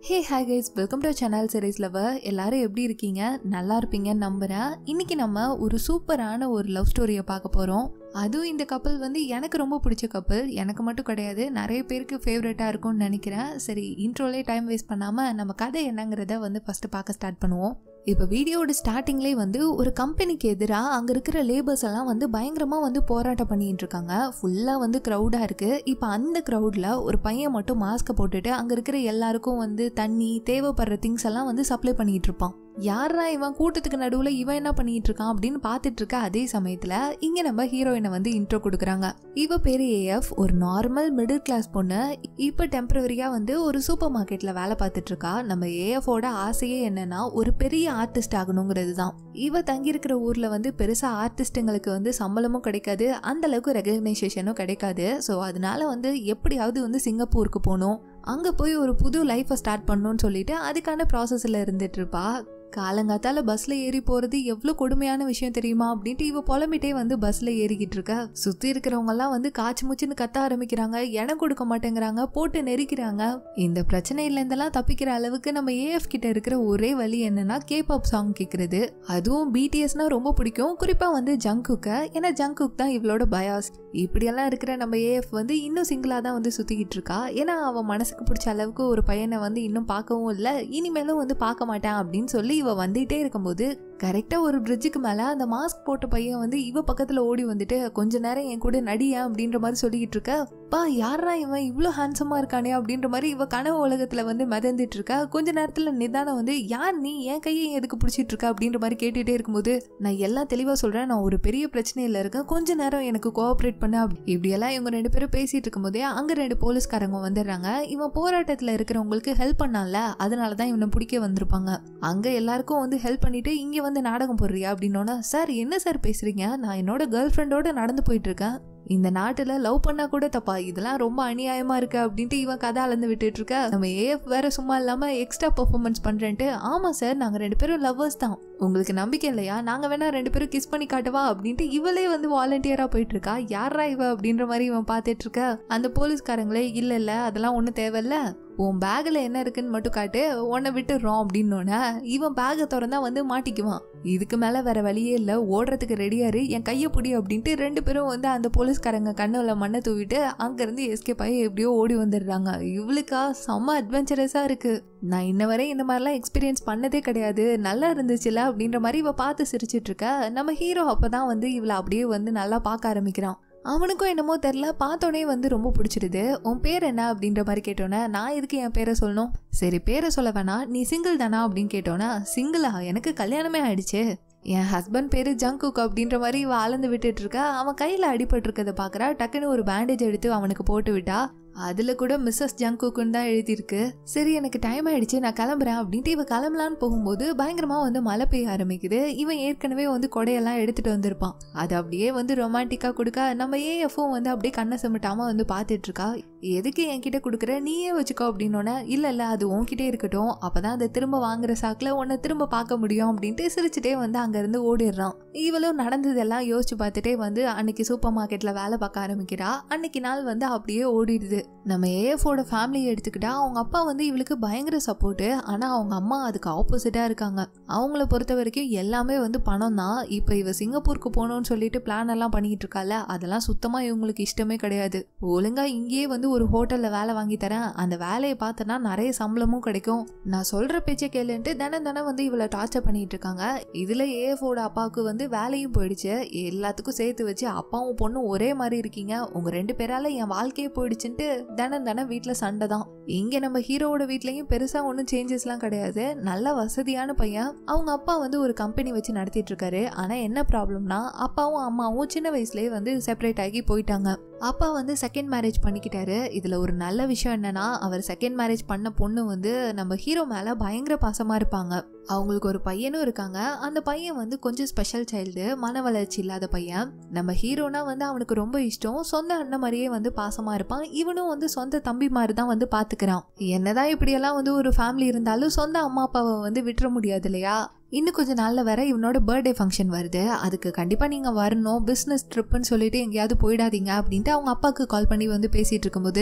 hey hi guys welcome to channel series lover எல்லாரும் எப்படி இருக்கீங்க நல்லா இருப்பீங்கன்னு நம்புகிறேன் இன்னைக்கு நம்ம ஒரு சூப்பரான ஒரு லவ் ஸ்டோரியை பார்க்க போகிறோம் அதுவும் இந்த கப்பல் வந்து எனக்கு ரொம்ப பிடிச்ச கப்பல் எனக்கு மட்டும் கிடையாது நிறைய பேருக்கு ஃபேவரட்டாக இருக்கும்னு நினைக்கிறேன் சரி இன்ட்ரோலே டைம் வேஸ்ட் பண்ணாமல் நம்ம கதை என்னங்கிறத வந்து ஃபஸ்ட்டு பார்க்க ஸ்டார்ட் பண்ணுவோம் இப்போ வீடியோட ஸ்டார்டிங்லேயே வந்து ஒரு கம்பெனிக்கு எதிராக அங்கே இருக்கிற லேபர்ஸ் எல்லாம் வந்து பயங்கரமாக வந்து போராட்டம் பண்ணிட்டு இருக்காங்க ஃபுல்லாக வந்து க்ரௌடாக இருக்குது இப்போ அந்த க்ரௌடில் ஒரு பையன் மட்டும் மாஸ்க்கை போட்டுட்டு அங்கே இருக்கிற எல்லாருக்கும் வந்து தண்ணி தேவைப்படுற திங்ஸ் எல்லாம் வந்து சப்ளை பண்ணிட்டு இருப்பான் யாரா இவன் கூட்டத்துக்கு நடுவில் இவன் என்ன பண்ணிட்டு இருக்கான் அப்படின்னு பார்த்துட்டு இருக்க அதே சமயத்தில் இங்கே நம்ம ஹீரோயினை வந்து இன்ட்ரோ கொடுக்குறாங்க இவ பேரு ஏஎஃப் ஒரு நார்மல் மிடில் கிளாஸ் பொண்ணு இப்போ டெம்பரவரியாக வந்து ஒரு சூப்பர் மார்க்கெட்டில் வேலை பார்த்துட்டு இருக்கா நம்ம ஏஎஃபோட ஆசையே என்னன்னா ஒரு பெரிய ஆர்டிஸ்ட் ஆகணுங்கிறது தான் இவ தங்கியிருக்கிற ஊரில் வந்து பெருசாக ஆர்டிஸ்ட்டுங்களுக்கு வந்து சம்பளமும் கிடைக்காது அந்த அளவுக்கு ரெகக்னைசேஷனும் கிடைக்காது ஸோ அதனால வந்து எப்படியாவது வந்து சிங்கப்பூருக்கு போகணும் அங்கே போய் ஒரு புது லைஃப்பை ஸ்டார்ட் பண்ணணும்னு சொல்லிட்டு அதுக்கான ப்ராசஸில் இருந்துட்டு இருப்பா காலங்காத்தால பஸ்ல ஏறி போறது எவ்வளவு கொடுமையான விஷயம் தெரியுமா அப்படின்ட்டு இவ புலம்பிட்டே வந்து பஸ்ல ஏறிக்கிட்டு இருக்க சுத்தி இருக்கிறவங்க எல்லாம் வந்து காய்ச்சி முச்சுன்னு கத்த ஆரம்பிக்கிறாங்க இடம் கொடுக்க மாட்டேங்கிறாங்க போட்டு நெரிக்கிறாங்க இந்த பிரச்சனையில இருந்தெல்லாம் தப்பிக்கிற அளவுக்கு நம்ம ஏஎஃப் கிட்ட இருக்கிற ஒரே வழி என்னன்னா கே பாப் சாங் கேக்குறது அதுவும் பிடிஎஸ்னா ரொம்ப பிடிக்கும் குறிப்பா வந்து ஜங்குக்க ஏன்னா ஜங்குக் தான் இவளோட பயாஸ் இப்படியெல்லாம் இருக்கிற நம்ம ஏஎஃப் வந்து இன்னும் சிங்கிளா தான் வந்து சுத்திக்கிட்டு இருக்கா ஏன்னா அவன் மனசுக்கு பிடிச்ச அளவுக்கு ஒரு பையனை வந்து இன்னும் பார்க்கவும் இல்லை இனிமேலும் வந்து பார்க்க மாட்டேன் அப்படின்னு சொல்லி இவ வந்துட்டே இருக்கும்போது கரெக்டா ஒரு பிரிட்ஜுக்கு மேல அந்த மாஸ்க் போட்ட பையன் வந்து இவ பக்கத்துல ஓடி வந்துட்டு கொஞ்ச நேரம் என் கூட நடியா அப்படின்ற மாதிரி சொல்லிக்கிட்டு இருக்க பா யாரா இவன் இவ்வளோ ஹேண்ட்ஸமா இருக்கானே அப்படின்ற மாதிரி இவ கனவு உலகத்துல வந்து மிதந்துட்டு இருக்கா கொஞ்ச நேரத்துல நிதானம் வந்து யார் நீ என் கையை எதுக்கு பிடிச்சிட்டு இருக்க அப்படின்ற மாதிரி கேட்டுட்டே இருக்கும்போது நான் எல்லாம் தெளிவா சொல்றேன் நான் ஒரு பெரிய பிரச்சனையில இருக்கேன் கொஞ்ச நேரம் எனக்கு கோஆப்ரேட் பண்ண இப்படியெல்லாம் இவங்க ரெண்டு பேரும் பேசிட்டு இருக்கும்போதே அங்க ரெண்டு போலீஸ்காரங்க வந்துடுறாங்க இவன் போராட்டத்துல இருக்கிறவங்களுக்கு ஹெல்ப் பண்ணால அதனாலதான் இவனை பிடிக்க வந்திருப்பாங்க அங்க எல்லாருக்கும் வந்து ஹெல்ப் பண்ணிட்டு இங்க வந்து நாடகம் போடுறியா அப்படின்னோன்னா சார் என்ன சார் பேசுறீங்க நான் என்னோட கேர்ள் ஃப்ரெண்டோட நடந்து போயிட்டு இருக்கேன் இந்த நாட்டுல லவ் பண்ணா கூட தப்பா இதெல்லாம் ரொம்ப அநியாயமா இருக்கு அப்படின்ட்டு இவன் கதை அளந்து விட்டுட்டு இருக்க நம்ம ஏஎஃப் வேற சும்மா இல்லாம எக்ஸ்ட்ரா பெர்ஃபார்மன்ஸ் பண்றேன்ட்டு ஆமா சார் நாங்க ரெண்டு பேரும் லவ்வர்ஸ் தான் உங்களுக்கு நம்பிக்கை இல்லையா நாங்க வேணா ரெண்டு பேரும் கிஸ் பண்ணி காட்டவா அப்படின்ட்டு இவளே வந்து வாலண்டியரா போயிட்டு இருக்கா யாரா இவ அப்படின்ற மாதிரி இவன் பார்த்துட்டு இருக்க அந்த போலீஸ்காரங்களே இல்ல இல்ல அதெல்லாம் ஒன்றும் தேவையில்ல உன் பேக்கில் என்ன இருக்குன்னு மட்டும் காட்டு உன்னை விட்டுடுறோம் அப்படின்னோடனே இவன் பேக்கை திறந்தா வந்து மாட்டிக்குவான் இதுக்கு மேலே வேற வழியே இல்லை ஓடுறதுக்கு ரெடியாரு என் கையை பிடி அப்படின்ட்டு ரெண்டு பேரும் வந்து அந்த போலீஸ்காரங்க கண்ணில் மண்ணை தூவிட்டு அங்கேருந்து எஸ்கேப் ஆகி எப்படியோ ஓடி வந்துடுறாங்க இவளுக்கா செம்ம அட்வென்ச்சரஸாக இருக்கு நான் இன்ன வரை இந்த மாதிரிலாம் எக்ஸ்பீரியன்ஸ் பண்ணதே கிடையாது நல்லா இருந்துச்சுல அப்படின்ற மாதிரி இவ பார்த்து சிரிச்சிட்டு இருக்க நம்ம ஹீரோ அப்பதான் வந்து இவளை அப்படியே வந்து நல்லா பார்க்க ஆரம்பிக்கிறான் அவனுக்கும் என்னமோ தெரில பார்த்தோன்னே வந்து ரொம்ப பிடிச்சிருது உன் பேர் என்ன அப்படின்ற மாதிரி கேட்டோன்னே நான் எதுக்கு என் பேரை சொல்லணும் சரி பேரை சொல்ல வேணாம் நீ சிங்கிள் தானா அப்படின்னு கேட்டோன்னா சிங்கிளா எனக்கு கல்யாணமே ஆயிடுச்சு என் ஹஸ்பண்ட் பேரு ஜங்குக் அப்படின்ற மாதிரி இவ அளந்து விட்டுட்டு இருக்க அவன் கையில் அடிபட்டிருக்கத பார்க்குறா டக்குன்னு ஒரு பேண்டேஜ் எடுத்து அவனுக்கு போட்டு விட்டா அதுல கூட மிஸ்ஸஸ் ஜங்குக்குன்னு தான் எழுதியிருக்கு சரி எனக்கு டைம் ஆயிடுச்சு நான் கிளம்புறேன் அப்படின்ட்டு இவ கிளம்பலான்னு போகும்போது பயங்கரமா வந்து மழை பெய்ய ஆரம்பிக்குது இவன் ஏற்கனவே வந்து கொடையெல்லாம் எடுத்துட்டு வந்திருப்பான் அது அப்படியே வந்து ரொமான்டிக்கா கொடுக்க நம்ம ஏஎஃப்பும் வந்து அப்படியே கண்ணை சிமிட்டாம வந்து பார்த்துட்டு இருக்கா எதுக்கு என்கிட்ட கொடுக்குற நீயே வச்சுக்கோ அப்படின்னோடனே இல்ல இல்ல அது உன்கிட்டே இருக்கட்டும் அப்பதான் அதை திரும்ப வாங்குற சாக்குல உன்னை திரும்ப பார்க்க முடியும் அப்படின்ட்டு சிரிச்சுட்டே வந்து அங்க இருந்து ஓடிடுறான் இவளும் நடந்ததெல்லாம் யோசிச்சு பார்த்துட்டே வந்து அன்னைக்கு சூப்பர் மார்க்கெட்ல வேலை பார்க்க ஆரம்பிக்கிறா அன்னைக்கு நாள் வந்து அப்படியே ஓடிடுது நம்ம ஏஎஃபோட ஃபேமிலியை எடுத்துக்கிட்டா அவங்க அப்பா வந்து இவளுக்கு பயங்கர சப்போர்ட்டு ஆனால் அவங்க அம்மா அதுக்கு ஆப்போசிட்டாக இருக்காங்க அவங்கள பொறுத்த வரைக்கும் எல்லாமே வந்து பணம் தான் இப்போ இவ சிங்கப்பூருக்கு போகணும்னு சொல்லிட்டு பிளான் எல்லாம் பண்ணிட்டு இருக்கால அதெல்லாம் சுத்தமாக இவங்களுக்கு இஷ்டமே கிடையாது ஒழுங்கா இங்கேயே வந்து ஒரு ஹோட்டலில் வேலை வாங்கி தரேன் அந்த வேலையை பார்த்தனா நிறைய சம்பளமும் கிடைக்கும் நான் சொல்கிற பேச்சை கேளுன்ட்டு தினம் தினம் வந்து இவளை டார்ச்சர் பண்ணிட்டு இருக்காங்க இதில் ஏஎஃபோட அப்பாவுக்கு வந்து வேலையும் போயிடுச்சு எல்லாத்துக்கும் சேர்த்து வச்சு அப்பாவும் பொண்ணும் ஒரே மாதிரி இருக்கீங்க உங்கள் ரெண்டு பேரால என் வாழ்க்கையே போயிடுச்சுன்ட்டு தினம் தினம் வீட்டில் சண்டை தான் இங்கே நம்ம ஹீரோவோட வீட்லேயும் பெருசாக ஒன்றும் சேஞ்சஸ்லாம் கிடையாது நல்ல வசதியான பையன் அவங்க அப்பா வந்து ஒரு கம்பெனி வச்சு நடத்திட்டு இருக்காரு ஆனால் என்ன ப்ராப்ளம்னா அப்பாவும் அம்மாவும் சின்ன வயசுலேயே வந்து செப்பரேட் ஆகி போயிட்டாங்க அப்பா வந்து செகண்ட் மேரேஜ் பண்ணிக்கிட்டாரு இதில் ஒரு நல்ல விஷயம் என்னன்னா அவர் செகண்ட் மேரேஜ் பண்ண பொண்ணு வந்து நம்ம ஹீரோ மேலே பயங்கர பாசமாக இருப்பாங்க அவங்களுக்கு ஒரு பையனும் இருக்காங்க அந்த பையன் வந்து கொஞ்சம் ஸ்பெஷல் சைல்டு மன வளர்ச்சி இல்லாத பையன் நம்ம ஹீரோனா வந்து அவனுக்கு ரொம்ப இஷ்டம் சொந்த அண்ணன் மாதிரியே வந்து பாசமா இருப்பான் இவனும் வந்து சொந்த தம்பி மாதிரி தான் வந்து பாத்துக்கிறான் என்னதான் இப்படியெல்லாம் வந்து ஒரு ஃபேமிலி இருந்தாலும் சொந்த அம்மா அப்பாவை வந்து விட்டுற முடியாது இல்லையா இன்னும் கொஞ்ச நாள்ல வேற இவனோட பர்த்டே ஃபங்க்ஷன் வருது அதுக்கு கண்டிப்பா நீங்க வரணும் பிசினஸ் ட்ரிப்னு சொல்லிட்டு எங்கேயாவது போயிடாதீங்க அப்படின்ட்டு அவங்க அப்பாவுக்கு கால் பண்ணி வந்து பேசிட்டு இருக்கும்போது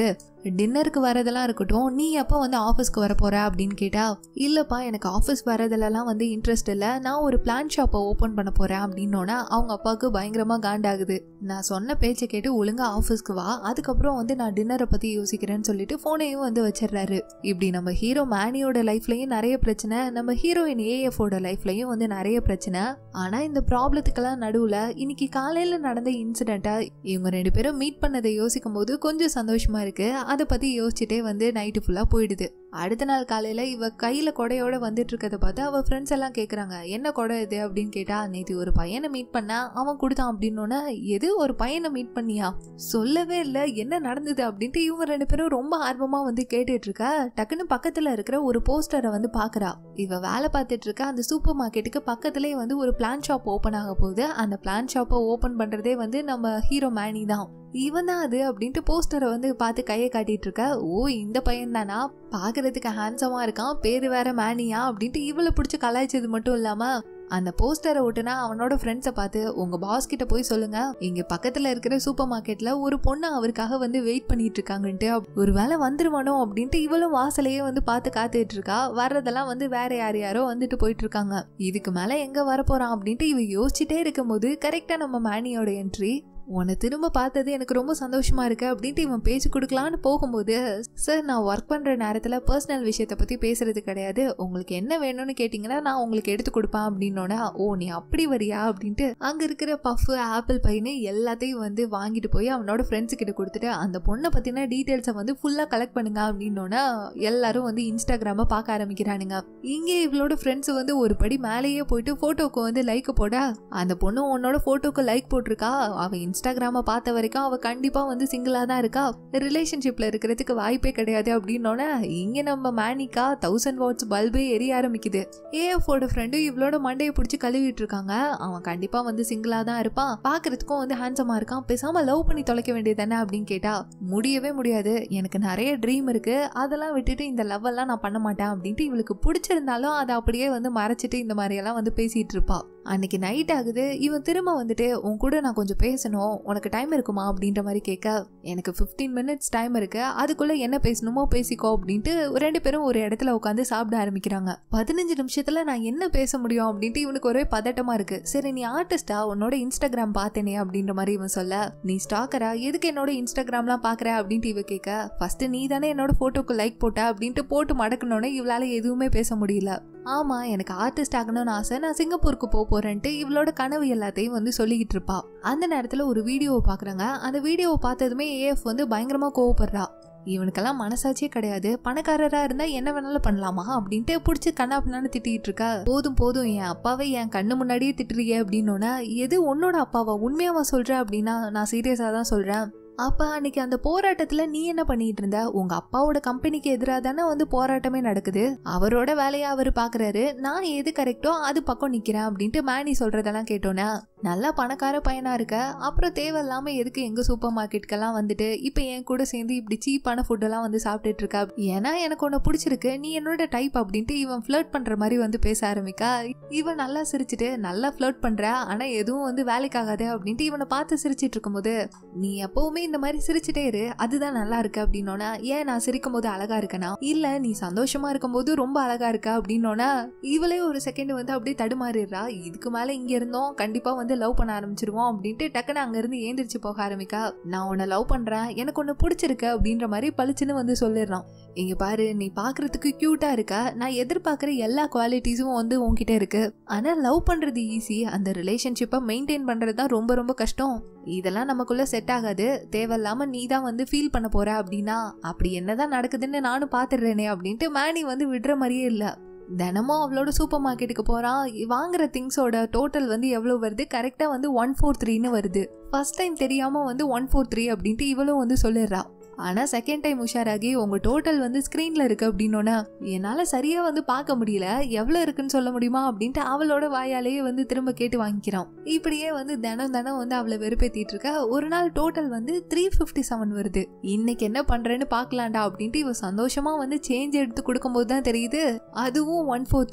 டின்னருக்கு வரதெல்லாம் இருக்கட்டும் நீ எப்போ வந்து ஆஃபீஸ்க்கு வர போற அப்படின்னு கேட்டா இல்லப்பா எனக்கு ஆஃபீஸ் வரதுலலாம் வந்து இன்ட்ரெஸ்ட் இல்லை நான் ஒரு பிளான் ஷாப்பை ஓப்பன் பண்ண போறேன் அப்படின்னோன்னா அவங்க அப்பாவுக்கு பயங்கரமா காண்டாகுது நான் சொன்ன பேச்சை கேட்டு ஒழுங்கா ஆஃபீஸ்க்கு வா அதுக்கப்புறம் வந்து நான் டின்னரை பத்தி யோசிக்கிறேன்னு சொல்லிட்டு போனையும் வந்து வச்சிடுறாரு இப்படி நம்ம ஹீரோ மேனியோட லைஃப்லயும் நிறைய பிரச்சனை நம்ம ஹீரோயின் ஏஎஃபோட லைஃப்லயும் வந்து நிறைய பிரச்சனை ஆனா இந்த ப்ராப்ளத்துக்கெல்லாம் நடுவுல இன்னைக்கு காலையில நடந்த இன்சிடென்ட்டை இவங்க ரெண்டு பேரும் மீட் பண்ணதை யோசிக்கும் போது கொஞ்சம் சந்தோஷமா இருக்கு அதை பத்தி யோசிச்சுட்டே வந்து நைட்டு ஃபுல்லா போயிடுது அடுத்த நாள் காலையில இவ கையில கொடையோட வந்துட்டு இருக்கதை பார்த்து அவ ஃப்ரெண்ட்ஸ் எல்லாம் கேக்குறாங்க என்ன கொடை இது அப்படின்னு கேட்டா நேத்து ஒரு பையனை மீட் பண்ணா அவன் கொடுத்தான் அப்படின்னோன்னா எது ஒரு பையனை மீட் பண்ணியா சொல்லவே இல்லை என்ன நடந்தது அப்படின்ட்டு இவங்க ரெண்டு பேரும் ரொம்ப ஆர்வமா வந்து கேட்டுட்டு இருக்கா டக்குன்னு பக்கத்துல இருக்கிற ஒரு போஸ்டரை வந்து பாக்குறா இவ வேலை பார்த்துட்டு இருக்க அந்த சூப்பர் மார்க்கெட்டுக்கு பக்கத்துலேயே வந்து ஒரு பிளான் ஷாப் ஓப்பன் ஆக போகுது அந்த பிளான் ஷாப்பை ஓப்பன் பண்றதே வந்து நம்ம ஹீரோ மேனி தான் இவன் தான் அது அப்படின்ட்டு போஸ்டரை வந்து பார்த்து கையை காட்டிட்டு இருக்க ஓ இந்த பையன் தானா பாக்குறதுக்கு ஹேண்ட்ஸமா இருக்கான் பேரு வேற மேனியா அப்படின்ட்டு இவளை பிடிச்சி கலாய்ச்சது மட்டும் இல்லாம அந்த போஸ்டரை ஒட்டுனா அவனோட ஃப்ரெண்ட்ஸை பார்த்து உங்க பாஸ் கிட்ட போய் சொல்லுங்க இங்க பக்கத்துல இருக்கிற சூப்பர் மார்க்கெட்ல ஒரு பொண்ணு அவருக்காக வந்து வெயிட் பண்ணிட்டு இருக்காங்கன்ட்டு ஒரு வேளை வந்துருவானோ அப்படின்ட்டு இவளும் வாசலையே வந்து பார்த்து காத்துட்டு இருக்கா வர்றதெல்லாம் வந்து வேற யார் யாரோ வந்துட்டு போயிட்டு இருக்காங்க இதுக்கு மேல எங்க வரப்போறான் அப்படின்ட்டு இவ யோசிச்சுட்டே இருக்கும்போது கரெக்டா நம்ம மேனியோட என்ட்ரி உன்னை திரும்ப பார்த்தது எனக்கு ரொம்ப சந்தோஷமா இருக்கு அப்படின்ட்டு இவன் பேச்சு கொடுக்கலான்னு போகும்போது சார் நான் ஒர்க் பண்ற நேரத்துல பர்சனல் விஷயத்தை பத்தி பேசுறது கிடையாது உங்களுக்கு என்ன வேணும்னு கேட்டீங்கன்னா நான் உங்களுக்கு எடுத்து கொடுப்பேன் அப்படின்னோட ஓ நீ அப்படி வரியா அப்படின்ட்டு அங்க இருக்கிற பஃப் ஆப்பிள் பையனு எல்லாத்தையும் வந்து வாங்கிட்டு போய் அவனோட ஃப்ரெண்ட்ஸ் கிட்ட கொடுத்துட்டு அந்த பொண்ணை பத்தின டீட்டெயில்ஸை வந்து ஃபுல்லா கலெக்ட் பண்ணுங்க அப்படின்னோட எல்லாரும் வந்து இன்ஸ்டாகிராம பார்க்க ஆரம்பிக்கிறானுங்க இங்கே இவளோட ஃப்ரெண்ட்ஸ் வந்து ஒரு படி மேலேயே போயிட்டு போட்டோக்கு வந்து லைக் போட அந்த பொண்ணு உன்னோட போட்டோக்கு லைக் போட்டிருக்கா அவன் இன்ஸ்டாகிராம பார்த்த வரைக்கும் அவ கண்டிப்பா வந்து சிங்கிளா தான் இருக்கா ரிலேஷன்ஷிப்ல இருக்கிறதுக்கு வாய்ப்பே கிடையாது அப்படின்னோட இங்க நம்ம மேனிக்கா தௌசண்ட் வாட்ஸ் பல்பே எரிய ஆரம்பிக்குது ஏஎஃபோட ஃப்ரெண்டு இவளோட மண்டையை பிடிச்சி கழுவிட்டு இருக்காங்க அவன் கண்டிப்பா வந்து சிங்கிளா தான் இருப்பான் பாக்குறதுக்கும் வந்து ஹேண்ட்ஸமா இருக்கான் பேசாம லவ் பண்ணி தொலைக்க வேண்டியது தானே அப்படின்னு கேட்டா முடியவே முடியாது எனக்கு நிறைய ட்ரீம் இருக்கு அதெல்லாம் விட்டுட்டு இந்த லவ் எல்லாம் நான் பண்ண மாட்டேன் அப்படின்ட்டு இவளுக்கு பிடிச்சிருந்தாலும் அதை அப்படியே வந்து மறைச்சிட்டு இந்த மாதிரி எல்லாம் வந்து பேசிட்டு இருப்பா அன்னைக்கு நைட் ஆகுது இவன் திரும்ப வந்துட்டு உன் கூட நான் கொஞ்சம் பேசணும் உனக்கு டைம் இருக்குமா அப்படின்ற மாதிரி கேட்க எனக்கு ஃபிஃப்டீன் மினிட்ஸ் டைம் இருக்கு அதுக்குள்ள என்ன பேசணுமோ பேசிக்கோ அப்படின்ட்டு ரெண்டு பேரும் ஒரு இடத்துல உட்காந்து சாப்பிட ஆரம்பிக்கிறாங்க பதினஞ்சு நிமிஷத்துல நான் என்ன பேச முடியும் அப்படின்ட்டு இவனுக்கு ஒரே பதட்டமா இருக்கு சரி நீ ஆர்டிஸ்டா உன்னோட இன்ஸ்டாகிராம் பார்த்தேனே அப்படின்ற மாதிரி இவன் சொல்ல நீ ஸ்டாக்கரா எதுக்கு என்னோட இன்ஸ்டாகிராம்லாம் பாக்குற அப்படின்ட்டு இவ கேட்க ஃபர்ஸ்ட் நீ தானே என்னோட போட்டோக்கு லைக் போட்ட அப்படின்ட்டு போட்டு மடக்கணுன்னே இவளால எதுவுமே பேச முடியல ஆமா எனக்கு ஆர்டிஸ்ட் ஆகணும்னு ஆசை நான் சிங்கப்பூருக்கு போக போறேன்ட்டு இவளோட கனவு எல்லாத்தையும் வந்து சொல்லிக்கிட்டு இருப்பா அந்த நேரத்துல ஒரு வீடியோவை பாக்குறாங்க அந்த வீடியோவை பார்த்ததுமே ஏஎஃப் வந்து பயங்கரமா கோவப்படுறா இவனுக்கெல்லாம் மனசாட்சியே கிடையாது பணக்காரரா இருந்தா என்ன வேணாலும் பண்ணலாமா அப்படின்ட்டு பிடிச்சி கண்ணா பின்னான்னு திட்டிட்டு இருக்கா போதும் போதும் என் அப்பாவை என் கண்ணு முன்னாடியே திட்டுறியே அப்படின்னோன்னா எது உன்னோட அப்பாவா உண்மையாவா சொல்ற அப்படின்னா நான் சீரியஸா தான் சொல்றேன் அப்ப அன்னைக்கு அந்த போராட்டத்துல நீ என்ன பண்ணிட்டு இருந்த உங்க அப்பாவோட கம்பெனிக்கு எதிராக தானே வந்து போராட்டமே நடக்குது அவரோட வேலையை அவர் பாக்குறாரு நான் எது கரெக்டோ அது பக்கம் நிக்கிறேன் அப்படின்ட்டு மேனி சொல்றதெல்லாம் கேட்டோன்னே நல்லா பணக்கார பையனா இருக்க அப்புறம் தேவையில்லாம எதுக்கு எங்க சூப்பர் மார்க்கெட்டுக்கெல்லாம் வந்துட்டு இப்ப என் கூட சேர்ந்து இப்படி சீப்பான ஃபுட்டெல்லாம் வந்து சாப்பிட்டுட்டு இருக்கா ஏன்னா எனக்கு உன்னை பிடிச்சிருக்கு நீ என்னோட டைப் அப்படின்ட்டு இவன் ஃபிளர்ட் பண்ற மாதிரி வந்து பேச ஆரம்பிக்கா இவன் நல்லா சிரிச்சிட்டு நல்லா ஃபிளர்ட் பண்ற ஆனா எதுவும் வந்து வேலைக்காகாது அப்படின்ட்டு இவனை பார்த்து சிரிச்சிட்டு இருக்கும்போது நீ எப்பவுமே இந்த மாதிரி சிரிச்சிட்டே இரு அதுதான் நல்லா இருக்கு அப்படின்னோன்னா ஏன் நான் சிரிக்கும் போது அழகா இருக்கனா இல்ல நீ சந்தோஷமா இருக்கும்போது ரொம்ப அழகா இருக்க அப்படின்னோன்னா இவளே ஒரு செகண்ட் வந்து அப்படியே தடுமாறிடுறா இதுக்கு மேல இங்க இருந்தோம் கண்டிப்பா வந்து லவ் பண்ண ஆரம்பிச்சிருவோம் அப்படின்ட்டு டக்குன்னு அங்க இருந்து ஏந்திரிச்சு போக ஆரம்பிக்கா நான் உன்னை லவ் பண்றேன் எனக்கு ஒன்னு பிடிச்சிருக்கு அப்படின்ற மாதிரி பளிச்சுன்னு வந்து சொல்லிடுறான் இங்க பாரு நீ பாக்குறதுக்கு கியூட்டா இருக்க நான் எதிர்பார்க்குற எல்லா குவாலிட்டிஸும் வந்து உன்கிட்ட இருக்கு ஆனா லவ் பண்றது ஈஸி அந்த ரிலேஷன்ஷிப்பை மெயின்டைன் பண்றது தான் ரொம்ப ரொம்ப கஷ்டம் இதெல்லாம் நமக்குள்ள செட் ஆகாது தேவையில்லாம நீ தான் வந்து ஃபீல் பண்ண போற அப்படின்னா அப்படி என்னதான் நடக்குதுன்னு நானும் பாத்துடுறேனே அப்படின்ட்டு மேனி வந்து விடுற மாதிரியே இல்ல தினமும் அவளோட சூப்பர் மார்க்கெட்டுக்கு போறான் வாங்குற திங்ஸோட டோட்டல் வந்து எவ்வளவு வருது கரெக்டா வந்து ஒன் ஃபோர் த்ரீன்னு வருது ஃபர்ஸ்ட் டைம் தெரியாம வந்து ஒன் ஃபோர் த்ரீ அப்படின்ட்டு இவளும் வந்து சொல்லிடுறா ஆனா செகண்ட் டைம் உஷாராகி உங்க டோட்டல் வந்து ஸ்கிரீன்ல இருக்கு அப்படின்னோன்னா என்னால சரியா வந்து பார்க்க முடியல எவ்வளவு இருக்குன்னு சொல்ல முடியுமா அப்படின்ட்டு அவளோட வாயாலேயே வந்து திரும்ப கேட்டு வாங்கிக்கிறான் இப்படியே வந்து தினம் தினம் வந்து அவளை வெறுப்பேத்திட்டு இருக்க ஒரு நாள் டோட்டல் வந்து த்ரீ ஃபிஃப்டி செவன் வருது இன்னைக்கு என்ன பண்றேன்னு பார்க்கலாம்டா அப்படின்ட்டு இவ சந்தோஷமா வந்து சேஞ்ச் எடுத்து கொடுக்கும்போது தான் தெரியுது அதுவும் ஒன் ஃபோர் த்ரீ